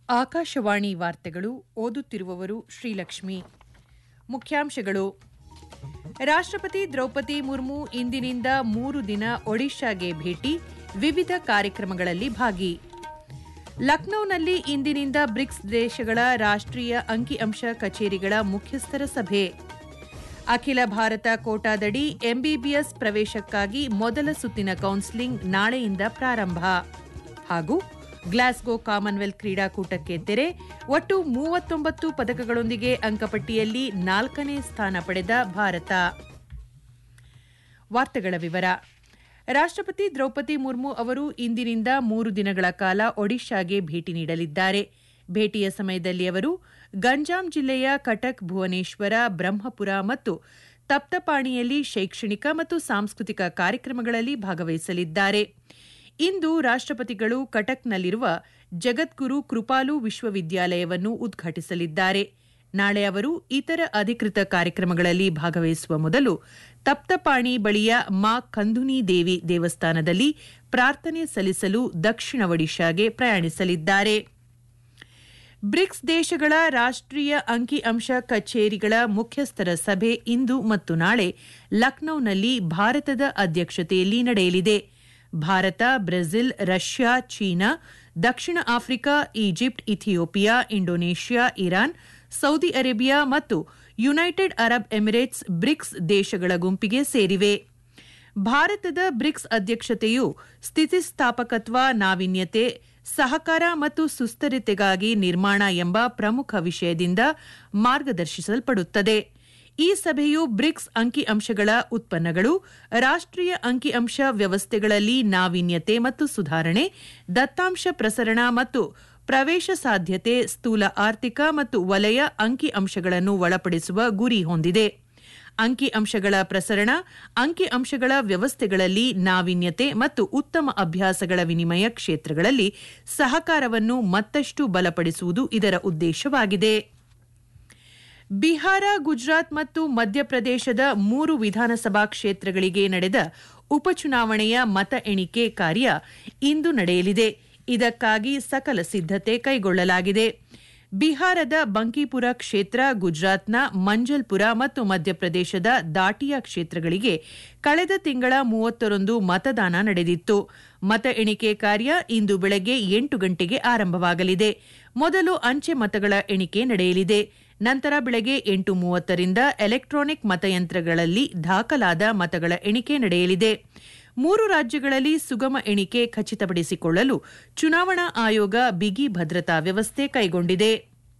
ಆಕಾಶವಾಣಿ ವಾರ್ತೆಗಳು ಓದುತ್ತಿರುವವರು ಶ್ರೀಲಕ್ಷ್ಮಿ ಮುಖ್ಯಾಂಶಗಳು ರಾಷ್ಟ್ರಪತಿ ದ್ರೌಪದಿ ಮುರ್ಮು ಇಂದಿನಿಂದ ಮೂರು ದಿನ ಒಡಿಶಾಗೆ ಭೇಟಿ ವಿವಿಧ ಕಾರ್ಯಕ್ರಮಗಳಲ್ಲಿ ಭಾಗಿ ಲಖನೌನಲ್ಲಿ ಇಂದಿನಿಂದ ಬ್ರಿಕ್ಸ್ ದೇಶಗಳ ರಾಷ್ಟ್ರೀಯ ಅಂಕಿಅಂಶ ಕಚೇರಿಗಳ ಮುಖ್ಯಸ್ಥರ ಸಭೆ ಅಖಿಲ ಭಾರತ ಕೋಟಾದಡಿ ಎಂಬಿಬಿಎಸ್ ಪ್ರವೇಶಕ್ಕಾಗಿ ಮೊದಲ ಸುತ್ತಿನ ಕೌನ್ಸೆಲಿಂಗ್ ನಾಳೆಯಿಂದ ಪ್ರಾರಂಭ ಹಾಗೂ ಗ್ಲಾಸ್ಗೋ ಕಾಮನ್ವೆಲ್ತ್ ಕ್ರೀಡಾಕೂಟಕ್ಕೆ ತೆರೆ ಒಟ್ಟು ಮೂವತ್ತೊಂಬತ್ತು ಪದಕಗಳೊಂದಿಗೆ ಅಂಕಪಟ್ಟಿಯಲ್ಲಿ ನಾಲ್ಕನೇ ಸ್ಥಾನ ಪಡೆದ ಭಾರತ ವಾರ್ತೆಗಳ ವಿವರ ರಾಷ್ಟ್ರಪತಿ ದ್ರೌಪದಿ ಮುರ್ಮು ಅವರು ಇಂದಿನಿಂದ ಮೂರು ದಿನಗಳ ಕಾಲ ಒಡಿಶಾಗೆ ಭೇಟಿ ನೀಡಲಿದ್ದಾರೆ ಭೇಟಿಯ ಸಮಯದಲ್ಲಿ ಅವರು ಗಂಜಾಂ ಜಿಲ್ಲೆಯ ಕಟಕ್ ಭುವನೇಶ್ವರ ಬ್ರಹ್ಮಪುರ ಮತ್ತು ತಪ್ತಪಾಣಿಯಲ್ಲಿ ಶೈಕ್ಷಣಿಕ ಮತ್ತು ಸಾಂಸ್ಕೃತಿಕ ಕಾರ್ಯಕ್ರಮಗಳಲ್ಲಿ ಭಾಗವಹಿಸಲಿದ್ದಾರೆ ಇಂದು ರಾಷ್ಟ್ರಪತಿಗಳು ಕಟಕ್ನಲ್ಲಿರುವ ಜಗದ್ಗುರು ಕೃಪಾಲು ವಿಶ್ವವಿದ್ಯಾಲಯವನ್ನು ಉದ್ಘಾಟಿಸಲಿದ್ದಾರೆ ನಾಳೆ ಅವರು ಇತರ ಅಧಿಕೃತ ಕಾರ್ಯಕ್ರಮಗಳಲ್ಲಿ ಭಾಗವಹಿಸುವ ಮೊದಲು ತಪ್ತಪಾಣಿ ಬಳಿಯ ಮಾ ಕಂದುನಿ ದೇವಿ ದೇವಸ್ಥಾನದಲ್ಲಿ ಪ್ರಾರ್ಥನೆ ಸಲ್ಲಿಸಲು ದಕ್ಷಿಣ ಒಡಿಶಾಗೆ ಪ್ರಯಾಣಿಸಲಿದ್ದಾರೆ ಬ್ರಿಕ್ಸ್ ದೇಶಗಳ ರಾಷ್ಟ್ರೀಯ ಅಂಕಿಅಂಶ ಕಚೇರಿಗಳ ಮುಖ್ಯಸ್ಥರ ಸಭೆ ಇಂದು ಮತ್ತು ನಾಳೆ ಲಖನೌನಲ್ಲಿ ಭಾರತದ ಅಧ್ಯಕ್ಷತೆಯಲ್ಲಿ ನಡೆಯಲಿದೆ ಭಾರತ ಬ್ರೆಜಿಲ್ ರಷ್ಯಾ ಚೀನಾ ದಕ್ಷಿಣ Africa Egypt Ethiopia Indonesia Iran Saudi Arabia ಮತ್ತು ಯುನೈಟೆಡ್ ಅರಬ್ ಎಮಿರೇಟ್ಸ್ ಬ್ರಿಕ್ಸ್ ದೇಶಗಳ ಗುಂಪಿಗೆ ಸೇರಿವೆ ಭಾರತದ ಬ್ರಿಕ್ಸ್ ಅಧ್ಯಕ್ಷತೆಯು ಸ್ಥಿತಿಸ್ಥಾಪಕತ್ವ ನಾವೀನ್ಯತೆ ಸಹಕಾರ ಮತ್ತು ಸುಸ್ಥಿರತೆಗಾಗಿ ನಿರ್ಮಾಣ ಎಂಬ ಪ್ರಮುಖ ವಿಷಯದಿಂದ ಮಾರ್ಗದರ್ಶಿಸಲ್ಪಡುತ್ತದೆ ಈ ಸಭೆಯು ಬ್ರಿಕ್ಸ್ ಅಂಕಿಅಂಶಗಳ ಉತ್ಪನ್ನಗಳು ರಾಷ್ಟ್ರೀಯ ಅಂಕಿಅಂಶ ವ್ಯವಸ್ಥೆಗಳಲ್ಲಿ ನಾವೀನ್ಯತೆ ಮತ್ತು ಸುಧಾರಣೆ ದತ್ತಾಂಶ ಪ್ರಸರಣ ಮತ್ತು ಪ್ರವೇಶ ಸಾಧ್ಯತೆ ಸ್ಥೂಲ ಆರ್ಥಿಕ ಮತ್ತು ವಲಯ ಅಂಕಿಅಂಶಗಳನ್ನು ಒಳಪಡಿಸುವ ಗುರಿ ಹೊಂದಿದೆ ಅಂಕಿಅಂಶಗಳ ಪ್ರಸರಣ ಅಂಕಿಅಂಶಗಳ ವ್ಯವಸ್ಥೆಗಳಲ್ಲಿ ನಾವೀನ್ಯತೆ ಮತ್ತು ಉತ್ತಮ ಅಭ್ಯಾಸಗಳ ವಿನಿಮಯ ಕ್ಷೇತ್ರಗಳಲ್ಲಿ ಸಹಕಾರವನ್ನು ಮತ್ತಷ್ಟು ಬಲಪಡಿಸುವುದು ಇದರ ಉದ್ದೇಶವಾಗಿದೆ ಬಿಹಾರ ಗುಜರಾತ್ ಮತ್ತು ಮಧ್ಯಪ್ರದೇಶದ ಮೂರು ವಿಧಾನಸಭಾ ಕ್ಷೇತ್ರಗಳಿಗೆ ನಡೆದ ಉಪಚುನಾವಣೆಯ ಮತ ಎಣಿಕೆ ಕಾರ್ಯ ಇಂದು ನಡೆಯಲಿದೆ ಇದಕ್ಕಾಗಿ ಸಕಲ ಸಿದ್ದತೆ ಕೈಗೊಳ್ಳಲಾಗಿದೆ ಬಿಹಾರದ ಬಂಕಿಪುರ ಕ್ಷೇತ್ರ ಗುಜರಾತ್ನ ಮಂಜಲ್ಪುರ ಮತ್ತು ಮಧ್ಯಪ್ರದೇಶದ ದಾಟಿಯಾ ಕ್ಷೇತ್ರಗಳಿಗೆ ಕಳೆದ ತಿಂಗಳ ಮೂವತ್ತರಂದು ಮತದಾನ ನಡೆದಿತ್ತು ಮತ ಎಣಿಕೆ ಕಾರ್ಯ ಇಂದು ಬೆಳಗ್ಗೆ ಎಂಟು ಗಂಟೆಗೆ ಆರಂಭವಾಗಲಿದೆ ಮೊದಲು ಅಂಚೆ ಮತಗಳ ಎಣಿಕೆ ನಡೆಯಲಿದೆ ನಂತರ ಬೆಳಗ್ಗೆ ಎಂಟು ಮೂವತ್ತರಿಂದ ಎಲೆಕ್ಟ್ರಾನಿಕ್ ಮತಯಂತ್ರಗಳಲ್ಲಿ ದಾಖಲಾದ ಮತಗಳ ಎಣಿಕೆ ನಡೆಯಲಿದೆ ಮೂರು ರಾಜ್ಯಗಳಲ್ಲಿ ಸುಗಮ ಎಣಿಕೆ ಖಚಿತಪಡಿಸಿಕೊಳ್ಳಲು ಚುನಾವಣಾ ಆಯೋಗ ಬಿಗಿ ಭದ್ರತಾ ವ್ಯವಸ್ಥೆ ಕೈಗೊಂಡಿದೆ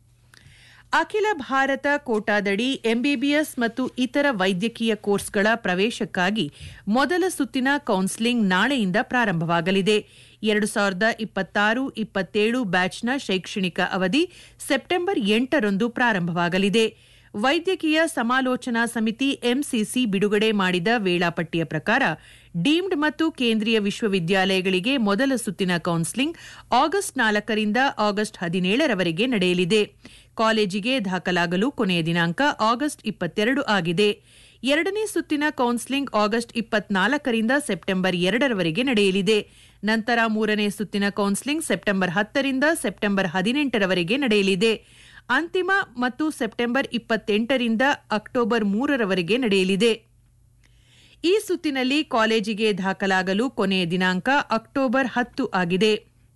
ಅಖಿಲ ಭಾರತ ಕೋಟಾದಡಿ ಎಂಬಿಬಿಎಸ್ ಮತ್ತು ಇತರ ವೈದ್ಯಕೀಯ ಕೋರ್ಸ್ಗಳ ಪ್ರವೇಶಕ್ಕಾಗಿ ಮೊದಲ ಸುತ್ತಿನ ಕೌನ್ಸೆಲಿಂಗ್ ನಾಳೆಯಿಂದ ಪ್ರಾರಂಭವಾಗಲಿದೆ ಎರಡು ಸಾವಿರದ ಇಪ್ಪತ್ತಾರು ಇಪ್ಪತ್ತೇಳು ಬ್ಯಾಚ್ನ ಶೈಕ್ಷಣಿಕ ಅವಧಿ ಸೆಪ್ಟೆಂಬರ್ ಎಂಟರಂದು ಪ್ರಾರಂಭವಾಗಲಿದೆ ವೈದ್ಯಕೀಯ ಸಮಾಲೋಚನಾ ಸಮಿತಿ ಎಂಸಿಸಿ ಬಿಡುಗಡೆ ಮಾಡಿದ ವೇಳಾಪಟ್ಟಿಯ ಪ್ರಕಾರ ಡೀಮ್ಡ್ ಮತ್ತು ಕೇಂದ್ರೀಯ ವಿಶ್ವವಿದ್ಯಾಲಯಗಳಿಗೆ ಮೊದಲ ಸುತ್ತಿನ ಕೌನ್ಸೆಲಿಂಗ್ ಆಗಸ್ಟ್ ನಾಲ್ಕರಿಂದ ಆಗಸ್ಟ್ ಹದಿನೇಳರವರೆಗೆ ನಡೆಯಲಿದೆ ಕಾಲೇಜಿಗೆ ದಾಖಲಾಗಲು ಕೊನೆಯ ದಿನಾಂಕ ಆಗಸ್ಟ್ ಇಪ್ಪತ್ತೆರಡು ಆಗಿದೆ ಎರಡನೇ ಸುತ್ತಿನ ಕೌನ್ಸೆಲಿಂಗ್ ಆಗಸ್ಟ್ ಇಪ್ಪತ್ನಾಲ್ಕರಿಂದ ಸೆಪ್ಟೆಂಬರ್ ಎರಡರವರೆಗೆ ನಡೆಯಲಿದೆ ನಂತರ ಮೂರನೇ ಸುತ್ತಿನ ಕೌನ್ಸೆಲಿಂಗ್ ಸೆಪ್ಟೆಂಬರ್ ಹತ್ತರಿಂದ ಸೆಪ್ಟೆಂಬರ್ ಹದಿನೆಂಟರವರೆಗೆ ನಡೆಯಲಿದೆ ಅಂತಿಮ ಮತ್ತು ಸೆಪ್ಟೆಂಬರ್ ಇಪ್ಪತ್ತೆಂಟರಿಂದ ಅಕ್ಟೋಬರ್ ಮೂರರವರೆಗೆ ನಡೆಯಲಿದೆ ಈ ಸುತ್ತಿನಲ್ಲಿ ಕಾಲೇಜಿಗೆ ದಾಖಲಾಗಲು ಕೊನೆಯ ದಿನಾಂಕ ಅಕ್ಟೋಬರ್ ಹತ್ತು ಆಗಿದೆ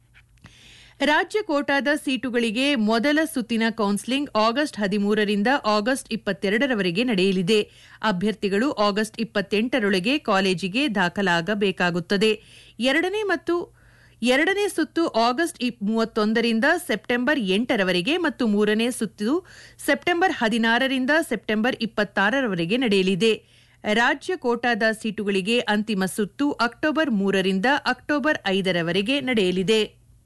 ರಾಜ್ಯ ಕೋಟಾದ ಸೀಟುಗಳಿಗೆ ಮೊದಲ ಸುತ್ತಿನ ಕೌನ್ಸೆಲಿಂಗ್ ಆಗಸ್ಟ್ ಹದಿಮೂರರಿಂದ ಆಗಸ್ಟ್ ಇಪ್ಪತ್ತೆರಡರವರೆಗೆ ನಡೆಯಲಿದೆ ಅಭ್ಯರ್ಥಿಗಳು ಆಗಸ್ಟ್ ಇಪ್ಪತ್ತೆಂಟರೊಳಗೆ ಕಾಲೇಜಿಗೆ ದಾಖಲಾಗಬೇಕಾಗುತ್ತದೆ ಎರಡನೇ ಮತ್ತು ಎರಡನೇ ಸುತ್ತು ಆಗಸ್ಟ್ ಮೂವತ್ತೊಂದರಿಂದ ಸೆಪ್ಟೆಂಬರ್ ಎಂಟರವರೆಗೆ ಮತ್ತು ಮೂರನೇ ಸುತ್ತು ಸೆಪ್ಟೆಂಬರ್ ಹದಿನಾರರಿಂದ ಸೆಪ್ಟೆಂಬರ್ ಇಪ್ಪತ್ತಾರರವರೆಗೆ ನಡೆಯಲಿದೆ ರಾಜ್ಯ ಕೋಟಾದ ಸೀಟುಗಳಿಗೆ ಅಂತಿಮ ಸುತ್ತು ಅಕ್ಟೋಬರ್ ಮೂರರಿಂದ ಅಕ್ಟೋಬರ್ ಐದರವರೆಗೆ ನಡೆಯಲಿದೆ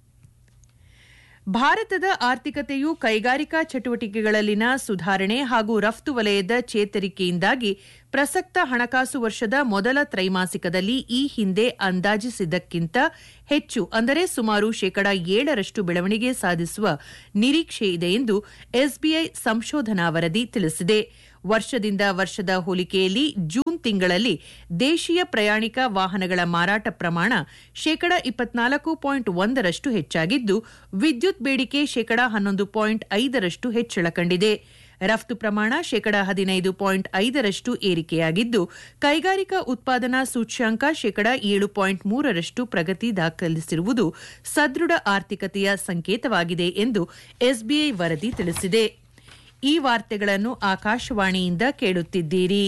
ಭಾರತದ ಆರ್ಥಿಕತೆಯು ಕೈಗಾರಿಕಾ ಚಟುವಟಿಕೆಗಳಲ್ಲಿನ ಸುಧಾರಣೆ ಹಾಗೂ ರಫ್ತು ವಲಯದ ಚೇತರಿಕೆಯಿಂದಾಗಿ ಪ್ರಸಕ್ತ ಹಣಕಾಸು ವರ್ಷದ ಮೊದಲ ತ್ರೈಮಾಸಿಕದಲ್ಲಿ ಈ ಹಿಂದೆ ಅಂದಾಜಿಸಿದ್ದಕ್ಕಿಂತ ಹೆಚ್ಚು ಅಂದರೆ ಸುಮಾರು ಶೇಕಡ ಏಳರಷ್ಟು ಬೆಳವಣಿಗೆ ಸಾಧಿಸುವ ನಿರೀಕ್ಷೆ ಇದೆ ಎಂದು ಎಸ್ಬಿಐ ಸಂಶೋಧನಾ ವರದಿ ತಿಳಿಸಿದೆ ವರ್ಷದಿಂದ ವರ್ಷದ ಹೋಲಿಕೆಯಲ್ಲಿ ಜೂನ್ ತಿಂಗಳಲ್ಲಿ ದೇಶೀಯ ಪ್ರಯಾಣಿಕ ವಾಹನಗಳ ಮಾರಾಟ ಪ್ರಮಾಣ ಶೇಕಡ ಇಪ್ಪತ್ನಾಲ್ಕು ಪಾಯಿಂಟ್ ಒಂದರಷ್ಟು ಹೆಚ್ಚಾಗಿದ್ದು ವಿದ್ಯುತ್ ಬೇಡಿಕೆ ಶೇಕಡ ಹನ್ನೊಂದು ಪಾಯಿಂಟ್ ಐದರಷ್ಟು ಹೆಚ್ಚಳ ಕಂಡಿದೆ ರಫ್ತು ಪ್ರಮಾಣ ಶೇಕಡ ಹದಿನೈದು ಪಾಯಿಂಟ್ ಐದರಷ್ಟು ಏರಿಕೆಯಾಗಿದ್ದು ಕೈಗಾರಿಕಾ ಉತ್ಪಾದನಾ ಸೂಚ್ಯಂಕ ಶೇಕಡ ಏಳು ಪಾಯಿಂಟ್ ಮೂರರಷ್ಟು ಪ್ರಗತಿ ದಾಖಲಿಸಿರುವುದು ಸದೃಢ ಆರ್ಥಿಕತೆಯ ಸಂಕೇತವಾಗಿದೆ ಎಂದು ಎಸ್ಬಿಐ ವರದಿ ತಿಳಿಸಿದೆ ಈ ವಾರ್ತೆಗಳನ್ನು ಆಕಾಶವಾಣಿಯಿಂದ ಕೇಳುತ್ತಿದ್ದೀರಿ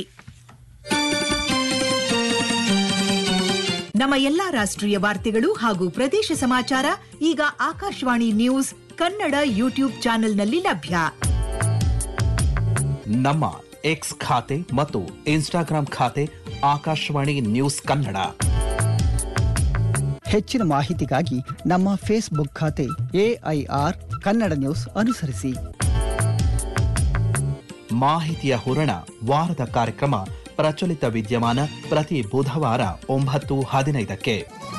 ನಮ್ಮ ಎಲ್ಲಾ ರಾಷ್ಟ್ರೀಯ ವಾರ್ತೆಗಳು ಹಾಗೂ ಪ್ರದೇಶ ಸಮಾಚಾರ ಈಗ ಆಕಾಶವಾಣಿ ನ್ಯೂಸ್ ಕನ್ನಡ ಯೂಟ್ಯೂಬ್ ಚಾನೆಲ್ನಲ್ಲಿ ಲಭ್ಯ ನಮ್ಮ ಎಕ್ಸ್ ಖಾತೆ ಮತ್ತು ಇನ್ಸ್ಟಾಗ್ರಾಂ ಖಾತೆ ಆಕಾಶವಾಣಿ ನ್ಯೂಸ್ ಕನ್ನಡ ಹೆಚ್ಚಿನ ಮಾಹಿತಿಗಾಗಿ ನಮ್ಮ ಫೇಸ್ಬುಕ್ ಖಾತೆ ಎಐಆರ್ ಕನ್ನಡ ನ್ಯೂಸ್ ಅನುಸರಿಸಿ ಮಾಹಿತಿಯ ಹೂರಣ ವಾರದ ಕಾರ್ಯಕ್ರಮ ಪ್ರಚಲಿತ ವಿದ್ಯಮಾನ ಪ್ರತಿ ಬುಧವಾರ ಒಂಬತ್ತು ಹದಿನೈದಕ್ಕೆ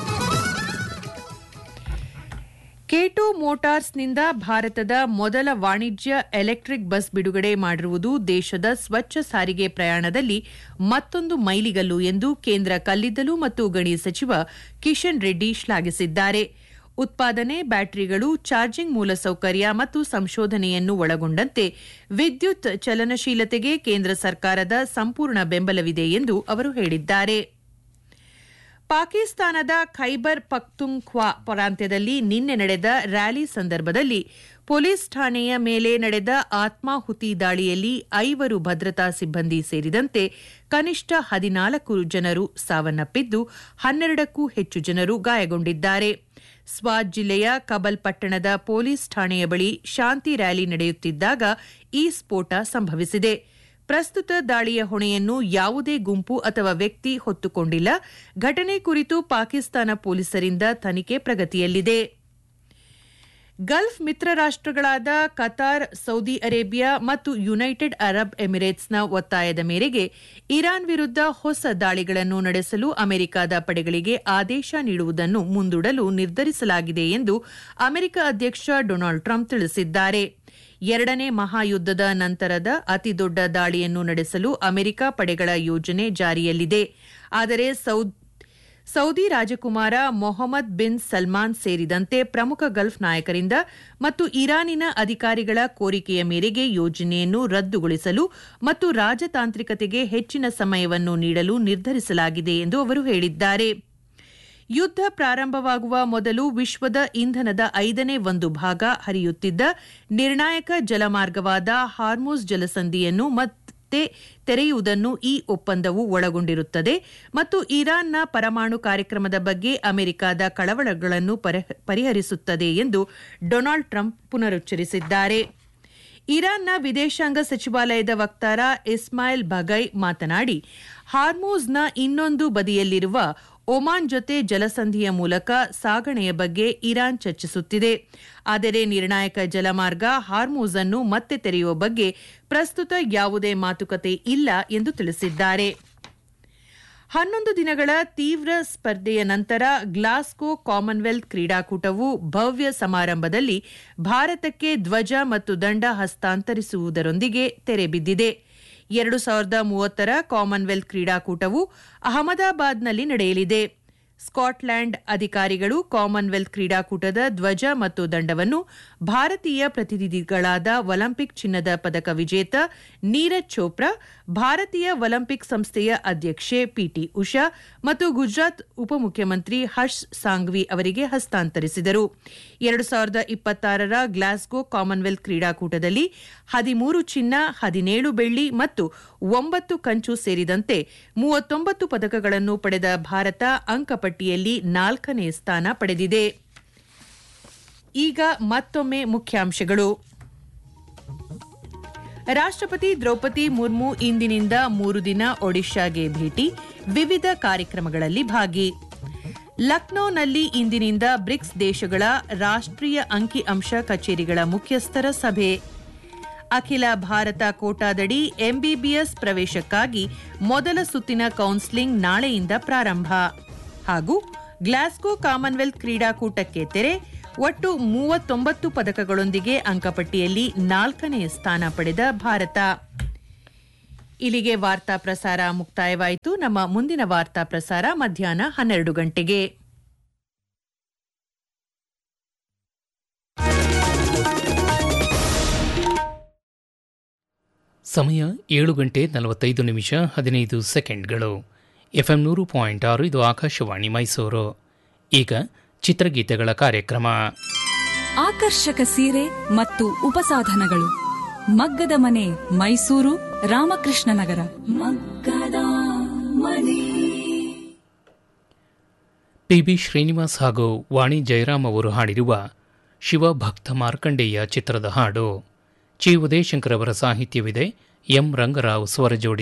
ಕೇಟೋ ಮೋಟಾರ್ಸ್ನಿಂದ ಭಾರತದ ಮೊದಲ ವಾಣಿಜ್ಯ ಎಲೆಕ್ಟ್ರಿಕ್ ಬಸ್ ಬಿಡುಗಡೆ ಮಾಡಿರುವುದು ದೇಶದ ಸ್ವಚ್ಛ ಸಾರಿಗೆ ಪ್ರಯಾಣದಲ್ಲಿ ಮತ್ತೊಂದು ಮೈಲಿಗಲ್ಲು ಎಂದು ಕೇಂದ್ರ ಕಲ್ಲಿದ್ದಲು ಮತ್ತು ಗಣಿ ಸಚಿವ ಕಿಶನ್ ರೆಡ್ಡಿ ಶ್ಲಾಘಿಸಿದ್ದಾರೆ ಉತ್ಪಾದನೆ ಬ್ಯಾಟರಿಗಳು ಚಾರ್ಜಿಂಗ್ ಮೂಲಸೌಕರ್ಯ ಮತ್ತು ಸಂಶೋಧನೆಯನ್ನು ಒಳಗೊಂಡಂತೆ ವಿದ್ಯುತ್ ಚಲನಶೀಲತೆಗೆ ಕೇಂದ್ರ ಸರ್ಕಾರದ ಸಂಪೂರ್ಣ ಬೆಂಬಲವಿದೆ ಎಂದು ಅವರು ಹೇಳಿದ್ದಾರೆ ಪಾಕಿಸ್ತಾನದ ಖೈಬರ್ ಪಖ್ತುಂಖ್ವಾ ಪ್ರಾಂತ್ಯದಲ್ಲಿ ನಿನ್ನೆ ನಡೆದ ರ್ಯಾಲಿ ಸಂದರ್ಭದಲ್ಲಿ ಪೊಲೀಸ್ ಠಾಣೆಯ ಮೇಲೆ ನಡೆದ ಆತ್ಮಾಹುತಿ ದಾಳಿಯಲ್ಲಿ ಐವರು ಭದ್ರತಾ ಸಿಬ್ಬಂದಿ ಸೇರಿದಂತೆ ಕನಿಷ್ಠ ಹದಿನಾಲ್ಕು ಜನರು ಸಾವನ್ನಪ್ಪಿದ್ದು ಹನ್ನೆರಡಕ್ಕೂ ಹೆಚ್ಚು ಜನರು ಗಾಯಗೊಂಡಿದ್ದಾರೆ ಸ್ವಾತ್ ಜಿಲ್ಲೆಯ ಕಬಲ್ ಪಟ್ಟಣದ ಪೊಲೀಸ್ ಠಾಣೆಯ ಬಳಿ ಶಾಂತಿ ರ್ಯಾಲಿ ನಡೆಯುತ್ತಿದ್ದಾಗ ಈ ಸ್ಫೋಟ ಸಂಭವಿಸಿದೆ ಪ್ರಸ್ತುತ ದಾಳಿಯ ಹೊಣೆಯನ್ನು ಯಾವುದೇ ಗುಂಪು ಅಥವಾ ವ್ಯಕ್ತಿ ಹೊತ್ತುಕೊಂಡಿಲ್ಲ ಘಟನೆ ಕುರಿತು ಪಾಕಿಸ್ತಾನ ಪೊಲೀಸರಿಂದ ತನಿಖೆ ಪ್ರಗತಿಯಲ್ಲಿದೆ ಗಲ್ಫ್ ಮಿತ್ರ ರಾಷ್ಟ್ರಗಳಾದ ಕತಾರ್ ಸೌದಿ ಅರೇಬಿಯಾ ಮತ್ತು ಯುನೈಟೆಡ್ ಅರಬ್ ಎಮಿರೇಟ್ಸ್ನ ಒತ್ತಾಯದ ಮೇರೆಗೆ ಇರಾನ್ ವಿರುದ್ಧ ಹೊಸ ದಾಳಿಗಳನ್ನು ನಡೆಸಲು ಅಮೆರಿಕದ ಪಡೆಗಳಿಗೆ ಆದೇಶ ನೀಡುವುದನ್ನು ಮುಂದೂಡಲು ನಿರ್ಧರಿಸಲಾಗಿದೆ ಎಂದು ಅಮೆರಿಕ ಅಧ್ಯಕ್ಷ ಡೊನಾಲ್ಡ್ ಟ್ರಂಪ್ ತಿಳಿಸಿದ್ದಾರೆ ಎರಡನೇ ಮಹಾಯುದ್ದದ ನಂತರದ ಅತಿದೊಡ್ಡ ದಾಳಿಯನ್ನು ನಡೆಸಲು ಅಮೆರಿಕ ಪಡೆಗಳ ಯೋಜನೆ ಜಾರಿಯಲ್ಲಿದೆ ಆದರೆ ಸೌದಿ ರಾಜಕುಮಾರ ಮೊಹಮ್ಮದ್ ಬಿನ್ ಸಲ್ಮಾನ್ ಸೇರಿದಂತೆ ಪ್ರಮುಖ ಗಲ್ಫ್ ನಾಯಕರಿಂದ ಮತ್ತು ಇರಾನಿನ ಅಧಿಕಾರಿಗಳ ಕೋರಿಕೆಯ ಮೇರೆಗೆ ಯೋಜನೆಯನ್ನು ರದ್ದುಗೊಳಿಸಲು ಮತ್ತು ರಾಜತಾಂತ್ರಿಕತೆಗೆ ಹೆಚ್ಚಿನ ಸಮಯವನ್ನು ನೀಡಲು ನಿರ್ಧರಿಸಲಾಗಿದೆ ಎಂದು ಅವರು ಹೇಳಿದ್ದಾರೆ ಯುದ್ಧ ಪ್ರಾರಂಭವಾಗುವ ಮೊದಲು ವಿಶ್ವದ ಇಂಧನದ ಐದನೇ ಒಂದು ಭಾಗ ಹರಿಯುತ್ತಿದ್ದ ನಿರ್ಣಾಯಕ ಜಲಮಾರ್ಗವಾದ ಹಾರ್ಮೋಸ್ ಜಲಸಂಧಿಯನ್ನು ಮತ್ತೆ ತೆರೆಯುವುದನ್ನು ಈ ಒಪ್ಪಂದವು ಒಳಗೊಂಡಿರುತ್ತದೆ ಮತ್ತು ಇರಾನ್ನ ಪರಮಾಣು ಕಾರ್ಯಕ್ರಮದ ಬಗ್ಗೆ ಅಮೆರಿಕದ ಕಳವಳಗಳನ್ನು ಪರಿಹರಿಸುತ್ತದೆ ಎಂದು ಡೊನಾಲ್ಡ್ ಟ್ರಂಪ್ ಪುನರುಚ್ಚರಿಸಿದ್ದಾರೆ ಇರಾನ್ನ ವಿದೇಶಾಂಗ ಸಚಿವಾಲಯದ ವಕ್ತಾರ ಇಸ್ಮಾಯಿಲ್ ಬಗೈ ಮಾತನಾಡಿ ಹಾರ್ಮೋಸ್ನ ಇನ್ನೊಂದು ಬದಿಯಲ್ಲಿರುವ ಒಮಾನ್ ಜೊತೆ ಜಲಸಂಧಿಯ ಮೂಲಕ ಸಾಗಣೆಯ ಬಗ್ಗೆ ಇರಾನ್ ಚರ್ಚಿಸುತ್ತಿದೆ ಆದರೆ ನಿರ್ಣಾಯಕ ಜಲಮಾರ್ಗ ಹಾರ್ಮೋಸ್ ಅನ್ನು ಮತ್ತೆ ತೆರೆಯುವ ಬಗ್ಗೆ ಪ್ರಸ್ತುತ ಯಾವುದೇ ಮಾತುಕತೆ ಇಲ್ಲ ಎಂದು ತಿಳಿಸಿದ್ದಾರೆ ಹನ್ನೊಂದು ದಿನಗಳ ತೀವ್ರ ಸ್ಪರ್ಧೆಯ ನಂತರ ಗ್ಲಾಸ್ಗೋ ಕಾಮನ್ವೆಲ್ತ್ ಕ್ರೀಡಾಕೂಟವು ಭವ್ಯ ಸಮಾರಂಭದಲ್ಲಿ ಭಾರತಕ್ಕೆ ಧ್ವಜ ಮತ್ತು ದಂಡ ಹಸ್ತಾಂತರಿಸುವುದರೊಂದಿಗೆ ತೆರೆಬಿದ್ದಿದೆ ಎರಡು ಸಾವಿರದ ಮೂವತ್ತರ ಕಾಮನ್ವೆಲ್ತ್ ಕ್ರೀಡಾಕೂಟವು ಅಹಮದಾಬಾದ್ನಲ್ಲಿ ನಡೆಯಲಿದೆ ಸ್ಕಾಟ್ಲ್ಯಾಂಡ್ ಅಧಿಕಾರಿಗಳು ಕಾಮನ್ವೆಲ್ತ್ ಕ್ರೀಡಾಕೂಟದ ಧ್ವಜ ಮತ್ತು ದಂಡವನ್ನು ಭಾರತೀಯ ಪ್ರತಿನಿಧಿಗಳಾದ ಒಲಿಂಪಿಕ್ ಚಿನ್ನದ ಪದಕ ವಿಜೇತ ನೀರಜ್ ಚೋಪ್ರಾ ಭಾರತೀಯ ಒಲಿಂಪಿಕ್ ಸಂಸ್ಥೆಯ ಅಧ್ಯಕ್ಷೆ ಪಿಟಿ ಉಷಾ ಮತ್ತು ಗುಜರಾತ್ ಉಪಮುಖ್ಯಮಂತ್ರಿ ಹರ್ಷ್ ಸಾಂಘ್ವಿ ಅವರಿಗೆ ಹಸ್ತಾಂತರಿಸಿದರು ಎರಡು ಸಾವಿರದ ಇಪ್ಪತ್ತಾರರ ಗ್ಲಾಸ್ಗೋ ಕಾಮನ್ವೆಲ್ತ್ ಕ್ರೀಡಾಕೂಟದಲ್ಲಿ ಹದಿಮೂರು ಚಿನ್ನ ಹದಿನೇಳು ಬೆಳ್ಳಿ ಮತ್ತು ಒಂಬತ್ತು ಕಂಚು ಸೇರಿದಂತೆ ಮೂವತ್ತೊಂಬತ್ತು ಪದಕಗಳನ್ನು ಪಡೆದ ಭಾರತ ಅಂಕಪಟ್ಟಿಯಲ್ಲಿ ನಾಲ್ಕನೇ ಸ್ಥಾನ ಪಡೆದಿದೆ ಈಗ ಮತ್ತೊಮ್ಮೆ ಮುಖ್ಯಾಂಶಗಳು ರಾಷ್ಟ್ರಪತಿ ದ್ರೌಪದಿ ಮುರ್ಮು ಇಂದಿನಿಂದ ಮೂರು ದಿನ ಒಡಿಶಾಗೆ ಭೇಟಿ ವಿವಿಧ ಕಾರ್ಯಕ್ರಮಗಳಲ್ಲಿ ಭಾಗಿ ಲಕ್ನೋನಲ್ಲಿ ಇಂದಿನಿಂದ ಬ್ರಿಕ್ಸ್ ದೇಶಗಳ ರಾಷ್ಟ್ರೀಯ ಅಂಕಿ ಅಂಶ ಕಚೇರಿಗಳ ಮುಖ್ಯಸ್ಥರ ಸಭೆ ಅಖಿಲ ಭಾರತ ಕೋಟಾದಡಿ ಎಂಬಿಬಿಎಸ್ ಪ್ರವೇಶಕ್ಕಾಗಿ ಮೊದಲ ಸುತ್ತಿನ ಕೌನ್ಸೆಲಿಂಗ್ ನಾಳೆಯಿಂದ ಪ್ರಾರಂಭ ಹಾಗೂ ಗ್ಲಾಸ್ಗೋ ಕಾಮನ್ವೆಲ್ತ್ ಕ್ರೀಡಾಕೂಟಕ್ಕೆ ತೆರೆ ಒಟ್ಟು ಮೂವತ್ತೊಂಬತ್ತು ಪದಕಗಳೊಂದಿಗೆ ಅಂಕಪಟ್ಟಿಯಲ್ಲಿ ನಾಲ್ಕನೇ ಸ್ಥಾನ ಪಡೆದ ಭಾರತ ಇಲ್ಲಿಗೆ ವಾರ್ತಾ ಪ್ರಸಾರ ಮುಕ್ತಾಯವಾಯಿತು ನಮ್ಮ ಮುಂದಿನ ವಾರ್ತಾ ಪ್ರಸಾರ ಮಧ್ಯಾಹ್ನ ಹನ್ನೆರಡು ಗಂಟೆಗೆ ಸಮಯ ಏಳು ಗಂಟೆ ನಲವತ್ತೈದು ನಿಮಿಷ ಹದಿನೈದು ಸೆಕೆಂಡ್ಗಳು ಎಫ್ಎಂ ನೂರು ಪಾಯಿಂಟ್ ಆರು ಇದು ಆಕಾಶವಾಣಿ ಮೈಸೂರು ಈಗ ಚಿತ್ರಗೀತೆಗಳ ಕಾರ್ಯಕ್ರಮ ಆಕರ್ಷಕ ಸೀರೆ ಮತ್ತು ಉಪಸಾಧನಗಳು ಮಗ್ಗದ ಮನೆ ಮೈಸೂರು ರಾಮಕೃಷ್ಣ ನಗರ ಮಗ್ಗದ ಮನೆ ಪಿ ಬಿ ಶ್ರೀನಿವಾಸ್ ಹಾಗೂ ವಾಣಿ ಜಯರಾಮ್ ಅವರು ಹಾಡಿರುವ ಶಿವಭಕ್ತ ಮಾರ್ಕಂಡೇಯ ಚಿತ್ರದ ಹಾಡು ಚಿ ಉದಯಶಂಕರ್ ಅವರ ಸಾಹಿತ್ಯವಿದೆ ಎಂ ರಂಗರಾವ್ ಸ್ವರ ಜೋಡಿಸಿದ್ದಾರೆ